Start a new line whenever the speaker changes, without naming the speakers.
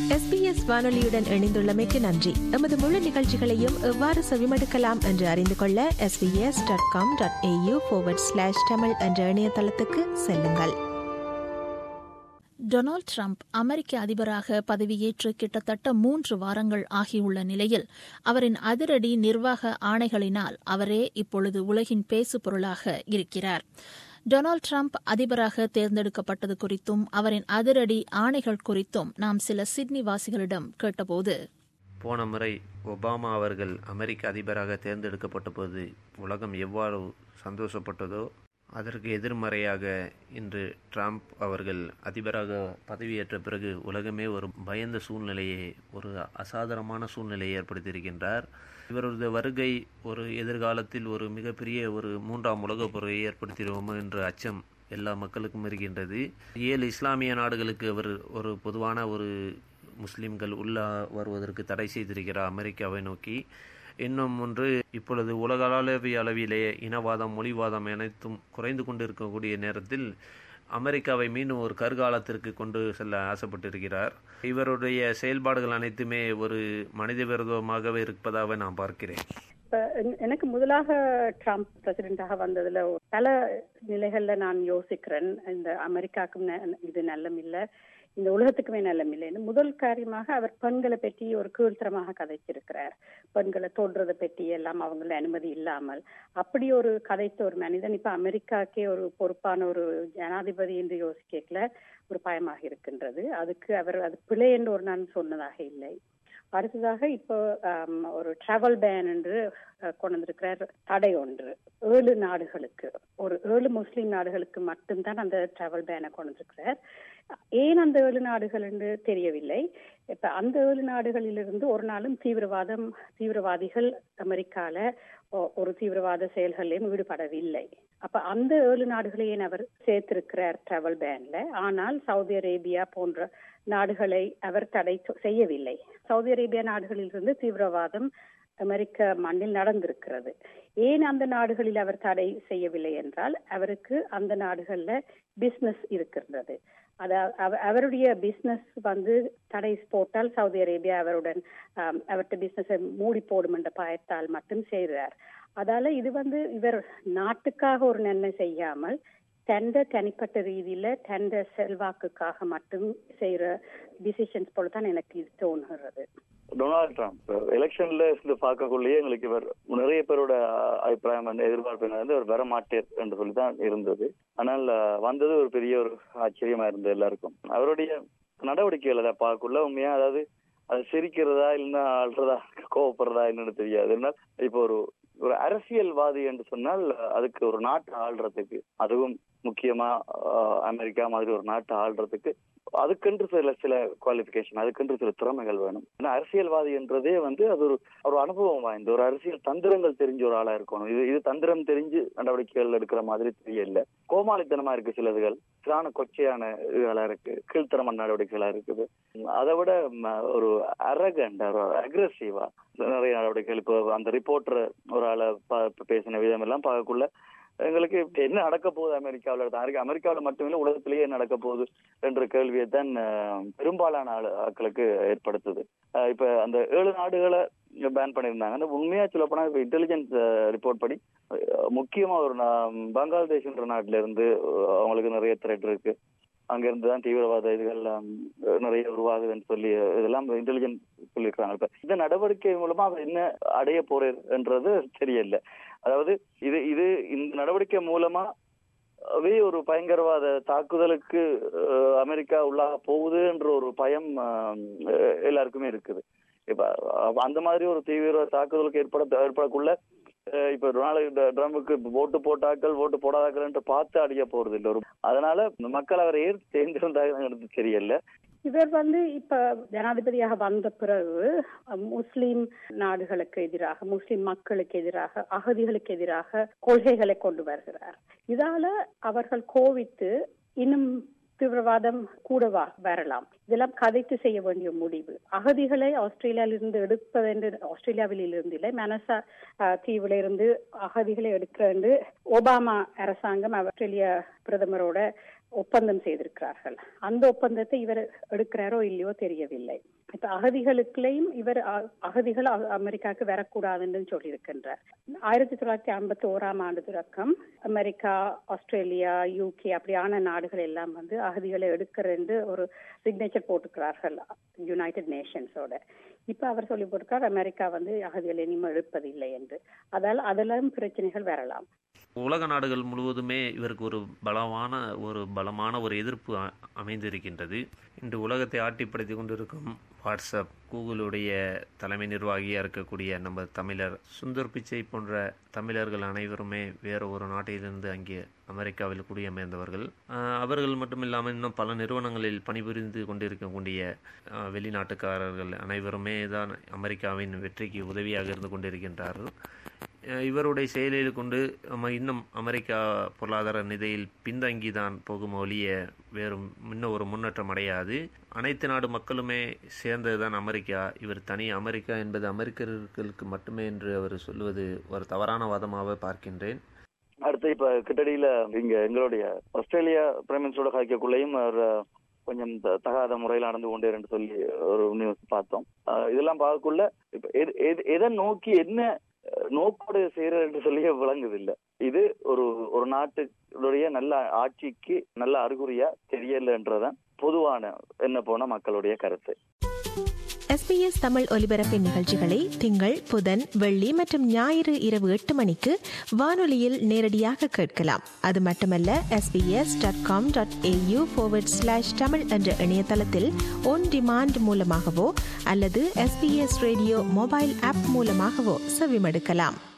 SBS வானொலியுடன் இணைந்துள்ளமைக்கு நன்றி எமது முழு நிகழ்ச்சிகளையும் எவ்வாறு செவிமடுக்கலாம் என்று அறிந்து கொள்ள SBS dot com dot AU slash Tamil என்ற இணையதளத்துக்கு செல்லுங்கள்
டொனால்ட் ட்ரம்ப் அமெரிக்க அதிபராக பதவியேற்று கிட்டத்தட்ட மூன்று வாரங்கள் ஆகியுள்ள நிலையில் அவரின் அதிரடி நிர்வாக ஆணைகளினால் அவரே இப்பொழுது உலகின் பேசு பொருளாக இருக்கிறார் டொனால்ட் ட்ரம்ப் அதிபராக தேர்ந்தெடுக்கப்பட்டது குறித்தும் அவரின் அதிரடி ஆணைகள் குறித்தும் நாம் சில சிட்னி வாசிகளிடம் கேட்டபோது
போன முறை ஒபாமா அவர்கள் அமெரிக்க அதிபராக தேர்ந்தெடுக்கப்பட்ட போது உலகம் எவ்வாறு சந்தோஷப்பட்டதோ அதற்கு எதிர்மறையாக இன்று ட்ரம்ப் அவர்கள் அதிபராக பதவியேற்ற பிறகு உலகமே ஒரு பயந்த சூழ்நிலையை ஒரு அசாதாரணமான சூழ்நிலையை ஏற்படுத்தியிருக்கின்றார் இவரது வருகை ஒரு எதிர்காலத்தில் ஒரு மிகப்பெரிய ஒரு மூன்றாம் உலகப் போரை ஏற்படுத்திடுவோமோ என்ற அச்சம் எல்லா மக்களுக்கும் இருக்கின்றது ஏழு இஸ்லாமிய நாடுகளுக்கு அவர் ஒரு பொதுவான ஒரு முஸ்லிம்கள் உள்ள வருவதற்கு தடை செய்திருக்கிறார் அமெரிக்காவை நோக்கி இன்னும் ஒன்று இப்பொழுது உலகளவிய அளவிலே இனவாதம் மொழிவாதம் அனைத்தும் குறைந்து கொண்டிருக்கக்கூடிய நேரத்தில் அமெரிக்காவை மீண்டும் ஒரு கருகாலத்திற்கு கொண்டு செல்ல ஆசைப்பட்டிருக்கிறார் இவருடைய செயல்பாடுகள் அனைத்துமே ஒரு மனித விரோதமாகவே இருப்பதாக நான் பார்க்கிறேன்
இப்ப எனக்கு முதலாக ட்ரம்ப் பிரசிடென்டாக வந்ததுல பல நிலைகள்ல நான் யோசிக்கிறேன் இந்த அமெரிக்காவுக்கும் இது நல்லம் இல்லை இந்த உலகத்துக்குமே நல்லம் இல்லைன்னு முதல் காரியமாக அவர் பெண்களை பற்றி ஒரு கீழ்த்தரமாக கதைச்சிருக்கிறார் பெண்களை தோன்றதை பற்றி எல்லாம் அவங்கள அனுமதி இல்லாமல் அப்படி ஒரு கதைத்த ஒரு மனிதன் இப்ப அமெரிக்காக்கே ஒரு பொறுப்பான ஒரு ஜனாதிபதி என்று யோசிக்கல ஒரு பயமாக இருக்கின்றது அதுக்கு அவர் அது பிழை என்று ஒரு நான் சொன்னதாக இல்லை அடுத்ததாக இப்போ ஒரு டிராவல் பேன் என்று கொண்டு வந்திருக்கிறார் தடை ஒன்று ஏழு நாடுகளுக்கு ஒரு ஏழு முஸ்லீம் நாடுகளுக்கு மட்டும்தான் அந்த டிராவல் பேனை கொண்டு வந்திருக்கிறார் ஏன் அந்த ஏழு நாடுகள் என்று தெரியவில்லை இப்ப அந்த ஏழு நாடுகளிலிருந்து ஒரு நாளும் தீவிரவாதம் தீவிரவாதிகள் அமெரிக்கால ஒரு தீவிரவாத செயல்களிலும் ஈடுபடவில்லை அப்ப அந்த ஏழு நாடுகளையும் அவர் சேர்த்திருக்கிறார் டிராவல் பேன்ல ஆனால் சவுதி அரேபியா போன்ற நாடுகளை அவர் தடை செய்யவில்லை சவுதி அரேபியா நாடுகளிலிருந்து தீவிரவாதம் அமெரிக்க மண்ணில் நடந்திருக்கிறது ஏன் அந்த நாடுகளில் அவர் தடை செய்யவில்லை என்றால் அவருக்கு அந்த நாடுகள்ல பிசினஸ் இருக்கின்றது அதாவது அவருடைய பிசினஸ் வந்து தடை போட்டால் சவுதி அரேபியா அவருடன் அவர்கிட்ட பிசினஸை மூடி போடும் என்ற பயத்தால் மட்டும் செய்கிறார் அதால இது வந்து இவர் நாட்டுக்காக ஒரு நன்மை செய்யாமல் தண்ட தனிப்பட்ட ரீதியில தண்ட செல்வாக்குக்காக மட்டும் செய்யற டிசிஷன்ஸ் போல தான் எனக்கு இது தோணுகிறது
டொனால்ட் ட்ரம்ப் எலெக்ஷன்ல இருந்து பார்க்கக்குள்ளேயே எங்களுக்கு இவர் நிறைய பேரோட அபிப்பிராயம் வந்து எதிர்பார்ப்பு வந்து அவர் வர மாட்டேர் என்று சொல்லி தான் இருந்தது ஆனால் வந்தது ஒரு பெரிய ஒரு ஆச்சரியமா இருந்தது எல்லாருக்கும் அவருடைய நடவடிக்கைகளை பார்க்கக்குள்ள உண்மையா அதாவது அது சிரிக்கிறதா இல்லைன்னா அழுறதா கோவப்படுறதா என்னன்னு தெரியாது என்ன இப்போ ஒரு ஒரு அரசியல்வாதி என்று சொன்னால் அதுக்கு ஒரு நாட்டை ஆள்றதுக்கு அதுவும் முக்கியமா அமெரிக்கா மாதிரி ஒரு நாட்டை ஆள்றதுக்கு அதுக்கென்று சில சில குவாலிபிகேஷன் அதுக்கென்று சில திறமைகள் வேணும் ஏன்னா அரசியல்வாதி என்றதே வந்து அது ஒரு ஒரு அனுபவம் வாய்ந்த ஒரு அரசியல் தந்திரங்கள் தெரிஞ்ச ஒரு ஆளா இருக்கணும் இது இது தந்திரம் தெரிஞ்சு நடவடிக்கைகள் எடுக்கிற மாதிரி தெரியல கோமாளித்தனமா இருக்கு சிலதுகள் சிறான கொச்சையான இதுகளா இருக்கு கீழ்த்தரமான நடவடிக்கைகளா இருக்குது அதை விட ஒரு அரகண்ட் ஒரு அக்ரெசிவா நிறைய நடவடிக்கைகள் இப்போ அந்த ரிப்போர்ட்டர் ஒரு ஆளை பேசின விதம் எல்லாம் பார்க்கக்குள்ள எங்களுக்கு என்ன நடக்க போகுது அமெரிக்காவில் அமெரிக்காவில் மட்டுமில்லை உலகத்திலேயே என்ன நடக்க போகுது என்ற கேள்வியை தான் பெரும்பாலான ஆட்களுக்கு ஏற்படுத்துது இப்ப அந்த ஏழு நாடுகளை பேன் பண்ணியிருந்தாங்க உண்மையா சொல்ல போனா இப்ப இன்டெலிஜென்ஸ் ரிப்போர்ட் படி முக்கியமா ஒரு பங்களாதேஷ்ன்ற நாட்டில இருந்து அவங்களுக்கு நிறைய த்ரெட் இருக்கு அங்க இருந்து தான் தீவிரவாத இதுகள் நிறைய உருவாகுதுன்னு சொல்லி இதெல்லாம் இன்டெலிஜென்ஸ் சொல்லியிருக்காங்க இப்ப இந்த நடவடிக்கை மூலமா அவர் என்ன அடைய போறன்றது தெரியல அதாவது இது இது இந்த நடவடிக்கை மூலமா வே ஒரு பயங்கரவாத தாக்குதலுக்கு அமெரிக்கா உள்ளாக போகுது என்ற ஒரு பயம் எல்லாருக்குமே இருக்குது இப்ப அந்த மாதிரி ஒரு தீவிர தாக்குதலுக்கு ஏற்பட ஏற்படக்குள்ள இப்ப டொனால்டு ட்ரம்புக்கு ஓட்டு போட்டாக்கள் ஓட்டு போடாதாக்கள் பார்த்து அடிய போறது இல்லை ஒரு அதனால மக்கள் அவரை ஏன் தேர்ந்திருந்தாங்க தெரியல
இவர் வந்து இப்ப ஜனாதிபதியாக வந்த பிறகு முஸ்லிம் நாடுகளுக்கு எதிராக முஸ்லிம் மக்களுக்கு எதிராக அகதிகளுக்கு எதிராக கொள்கைகளை கொண்டு வருகிறார் இதால அவர்கள் கோவித்து இன்னும் தீவிரவாதம் கூடவா வரலாம் இதெல்லாம் கதைத்து செய்ய வேண்டிய முடிவு அகதிகளை ஆஸ்திரேலியாவிலிருந்து எடுப்பதென்று ஆஸ்திரேலியாவில் இருந்து இல்லை மனசா தீவுல இருந்து அகதிகளை எடுக்க ஒபாமா அரசாங்கம் ஆஸ்திரேலிய பிரதமரோட ஒப்பந்தம் செய்திருக்கிறார்கள் அந்த ஒப்பந்தத்தை இவர் எடுக்கிறாரோ இல்லையோ தெரியவில்லை இப்ப அகதிகளுக்குள்ளேயும் இவர் அ- அகதிகள் அ- அமெரிக்காவுக்கு வரக்கூடாதுன்னு சொல்லியிருக்கின்றார் ஆயிரத்தி தொள்ளாயிரத்தி ஐம்பத்தி ஓராம் ஆண்டு தொடக்கம் அமெரிக்கா ஆஸ்திரேலியா யூகே அப்படியான நாடுகள் எல்லாம் வந்து அகதிகளை எடுக்கிறேன்னு ஒரு சிக்னேச்சர் போட்டுக்கிறார்கள் யுனைடெட் நேஷன்ஸோட இப்ப அவர் சொல்லி போட்டிருக்கார் அமெரிக்கா வந்து அகதிகளை இனிமே எடுப்பதில்லை என்று அதால் அதெல்லாம் பிரச்சனைகள் வரலாம்
உலக நாடுகள் முழுவதுமே இவருக்கு ஒரு பலமான ஒரு பலமான ஒரு எதிர்ப்பு அ- அமைந்திருக்கின்றது இன்று உலகத்தை ஆட்டிப்படுத்தி கொண்டிருக்கும் வாட்ஸ்அப் கூகுளுடைய தலைமை நிர்வாகியாக இருக்கக்கூடிய நம்ம தமிழர் சுந்தர் பிச்சை போன்ற தமிழர்கள் அனைவருமே வேறு ஒரு நாட்டிலிருந்து அங்கே அமெரிக்காவில் குடியமர்ந்தவர்கள் ஆஹ் அவர்கள் மட்டுமில்லாமல் இன்னும் பல நிறுவனங்களில் பணிபுரிந்து கொண்டிருக்கக்கூடிய ஆஹ் வெளிநாட்டுக்காரர்கள் அனைவருமே தான் அமெரிக்காவின் வெற்றிக்கு உதவியாக இருந்து கொண்டிருக்கின்றார்கள் அஹ் இவருடைய செயலில் கொண்டு நம்ம இன்னும் அமெரிக்கா பொருளாதார நிதியில் பின்தங்கி தான் போகும் ஒழிய வேறு இன்னும் ஒரு முன்னேற்றம் அடையாது அனைத்து நாடு மக்களுமே சேர்ந்தது தான் அமெரிக்கா இவர் தனி அமெரிக்கா என்பது அமெரிக்கர்களுக்கு மட்டுமே என்று அவர் சொல்லுவது ஒரு தவறான வாதமாக பார்க்கின்றேன்
அடுத்து இப்ப கிட்டடியில இங்க எங்களுடைய ஆஸ்திரேலியா பிரைம் மினிஸ்டரோட காய்க்கக்குள்ளேயும் அவர் அஹ், கொஞ்சம் த- தகாத முறையில் நடந்து கொண்டே என்று சொல்லி ஒரு நியூஸ் பார்த்தோம் அஹ், இதெல்லாம் பார்க்கக்குள்ள இப்ப எது- எது- எதை நோக்கி என்ன அஹ், நோக்கோடு செய்யறது என்று சொல்லி விளங்குது இல்ல இது ஒரு ஒரு நாட்டுடைய நல்ல ஆட்சிக்கு நல்ல அறிகுறியா தெரியலன்றதான் பொதுவான என்ன போன மக்களுடைய கருத்து
எஸ்பிஎஸ் தமிழ் ஒலிபரப்பின் நிகழ்ச்சிகளை திங்கள் புதன் வெள்ளி மற்றும் ஞாயிறு இரவு எட்டு மணிக்கு வானொலியில் நேரடியாக கேட்கலாம் அது மட்டுமல்ல SBS dot com dot AU slash Tamil என்ற இணையதளத்தில் ஒன் டிமாண்ட் மூலமாகவோ அல்லது எஸ்பிஎஸ் ரேடியோ மொபைல் ஆப் மூலமாகவோ செவிமடுக்கலாம்